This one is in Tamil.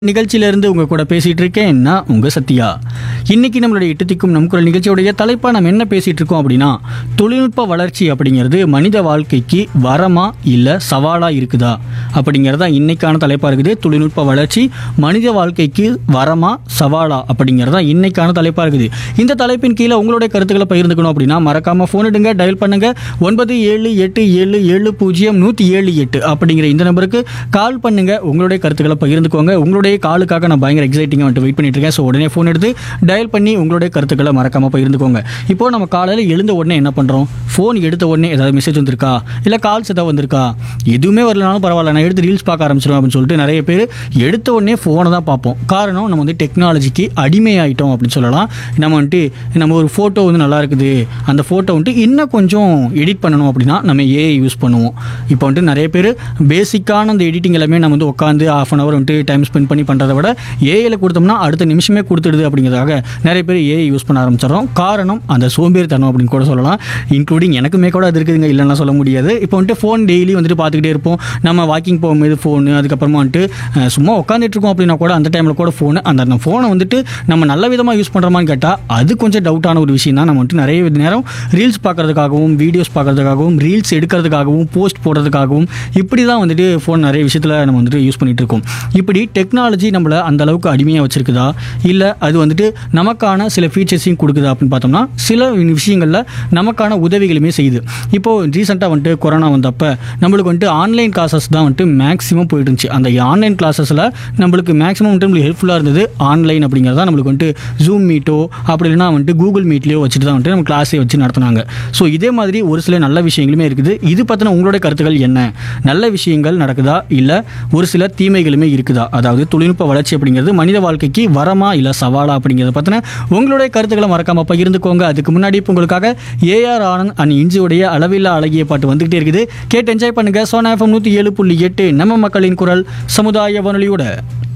நிகழ்ச்சியிலிருந்து உங்க கூட பேசிட்டு இருக்கேன் நான் உங்க சத்யா இன்னைக்கு நம்மளுடைய இட்டத்திக்கும் நம் குரல் நிகழ்ச்சியுடைய தலைப்பா நம்ம என்ன பேசிட்டு இருக்கோம் அப்படின்னா தொழில்நுட்ப வளர்ச்சி அப்படிங்கிறது மனித வாழ்க்கைக்கு வரமா இல்ல சவாலா இருக்குதா அப்படிங்கிறதா இன்னைக்கான தலைப்பா இருக்குது தொழில்நுட்ப வளர்ச்சி மனித வாழ்க்கைக்கு வரமா சவாலா அப்படிங்கிறதா இன்னைக்கான தலைப்பா இருக்குது இந்த தலைப்பின் கீழே உங்களுடைய கருத்துக்களை பகிர்ந்துக்கணும் அப்படின்னா மறக்காம போன் எடுங்க டயல் பண்ணுங்க ஒன்பது ஏழு எட்டு ஏழு ஏழு பூஜ்ஜியம் நூற்றி ஏழு எட்டு அப்படிங்கிற இந்த நம்பருக்கு கால் பண்ணுங்க உங்களுடைய கருத்துக்களை பகிர்ந்துக்கோங்க உங்களுடைய காலுக்காக நான் பயங்கர எக்ஸைட்டிங்காக வந்துட்டு வெயிட் பண்ணிட்டு இருக்கேன் ஸோ உடனே ஃபோன் எடுத்து டயல் பண்ணி உங்களுடைய கருத்துக்களை மறக்காம பகிர்ந்துக்கோங்க இப்போ நம்ம காலையில் எழுந்த உடனே என்ன பண்ணுறோம் ஃபோன் எடுத்த உடனே ஏதாவது மெசேஜ் வந்திருக்கா இல்லை கால்ஸ் ஏதாவது வந்திருக்கா எதுவுமே வரலனாலும் பரவாயில்ல நான் எடுத்து ரீல்ஸ் பார்க்க ஆரம்பிச்சிடும் அப்படின்னு சொல்லிட்டு நிறைய பேர் எடுத்த உடனே ஃபோனை தான் பார்ப்போம் காரணம் நம்ம வந்து டெக்னாலஜிக்கு அடிமையாயிட்டோம் அப்படின்னு சொல்லலாம் நம்ம வந்துட்டு நம்ம ஒரு ஃபோட்டோ வந்து நல்லா இருக்குது அந்த ஃபோட்டோ வந்துட்டு இன்னும் கொஞ்சம் எடிட் பண்ணணும் அப்படின்னா நம்ம ஏஐ யூஸ் பண்ணுவோம் இப்போ வந்துட்டு நிறைய பேர் பேசிக்கான அந்த எடிட்டிங் எல்லாமே நம்ம வந்து உட்காந்து ஆஃப் அன் ஹவர் வந்துட்டு டைம் ஸ்பெண்ட் பண்ணி பண்ணுறதை விட ஏஐயில் கொடுத்தோம்னா அடுத்த நிமிஷமே கொடுத்துடுது அப்படிங்கிறதுக்காக நிறைய பேர் ஏஐ யூஸ் பண்ண ஆரம்பிச்சிடறோம் காரணம் அந்த சோம்பேறித்தனம் அப்படின்னு கூட சொல்லலாம் இன்க்ளூடிங் எனக்குமே கூட அது இருக்குதுங்க இல்லைன்னா சொல்ல முடியாது இப்போ வந்துட்டு ஃபோன் டெய்லி வந்துட்டு பார்த்துக்கிட்டே இருப்போம் நம்ம வாக்கிங் போகும்போது ஃபோனு அதுக்கப்புறமா வந்துட்டு அஹ், சும்மா உட்காந்துட்டு இருக்கோம் அப்படின்னா கூட அந்த டைமில் கூட ஃபோனு அந்த அந்த ஃபோனை வந்துட்டு நம்ம நல்ல விதமாக யூஸ் பண்ணுறோமான்னு கேட்டால் அது கொஞ்சம் டவுட்டான ஒரு விஷயம் தான் நம்ம வந்துட்டு நிறைய நேரம் ரீல்ஸ் பார்க்கறதுக்காகவும் வீடியோஸ் பார்க்கறதுக்காகவும் ரீல்ஸ் எடுக்கிறதுக்காகவும் போஸ்ட் போடுறதுக்காகவும் இப்படி தான் வந்துட்டு ஃபோன் நிறைய விஷயத்தில் நம்ம வந்துட்டு யூஸ் பண்ணிட்டு இருக்கோம் இப்படி டெக்னாலஜி நம்மளை அந்த அளவுக்கு அடிமையாக வச்சிருக்குதா இல்லை அது வந்துட்டு நமக்கான சில ஃபீச்சர்ஸையும் கொடுக்குதா அப்படின்னு பார்த்தோம்னா சில விஷயங்களில் நமக்கான உதவிகளுமே செய்யுது இப்போது ரீசெண்டாக வந்துட்டு கொரோனா வந்தப்போ நம்மளுக்கு வந்துட்டு ஆன்லைன் கிளாஸஸ் தான் வந்துட்டு மேக்ஸிமம் போயிட்டு இருந்துச்சு அந்த ஆன்லைன் கிளாஸஸில் நம்மளுக்கு மேக்ஸிமம் வந்துட்டு நம்மளுக்கு ஹெல்ப்ஃபுல்லாக இருந்தது ஆன்லைன் அப்படிங்கிறதா நம்மளுக்கு வந்துட்டு ஜூம் மீட்டோ அப்படி இல்லைனா வந்துட்டு கூகுள் மீட்லேயோ வச்சுட்டு தான் வந்துட்டு நம்ம கிளாஸே வச்சு நடத்துனாங்க ஸோ இதே மாதிரி ஒரு சில நல்ல விஷயங்களுமே இருக்குது இது பற்றின உங்களுடைய கருத்துக்கள் என்ன நல்ல விஷயங்கள் நடக்குதா இல்லை ஒரு சில தீமைகளுமே இருக்குதா அதாவது தொழில்நுட்ப வளர்ச்சி அப்படிங்கிறது மனித வாழ்க்கைக்கு வரமா இல்லை சவாலா அப்படிங்கிறத பற்றின உங்களுடைய கருத்துக்களை மறக்காம பகிர்ந்துக்கோங்க அதுக்கு முன்னாடி இப்போ உங்களுக்காக ஏஆர் ஆனந்த் அண்ட் இஞ்சியுடைய அளவில்லா அழகிய பாட்டு வந்துகிட்டே இருக்குது கேட்டு என்ஜாய் பண்ணுங்க சோனா எஃப்எம் நூற்றி ஏழு புள்ளி எட்டு நம்ம மக்களின் குரல் சமுதாய வானொலியோட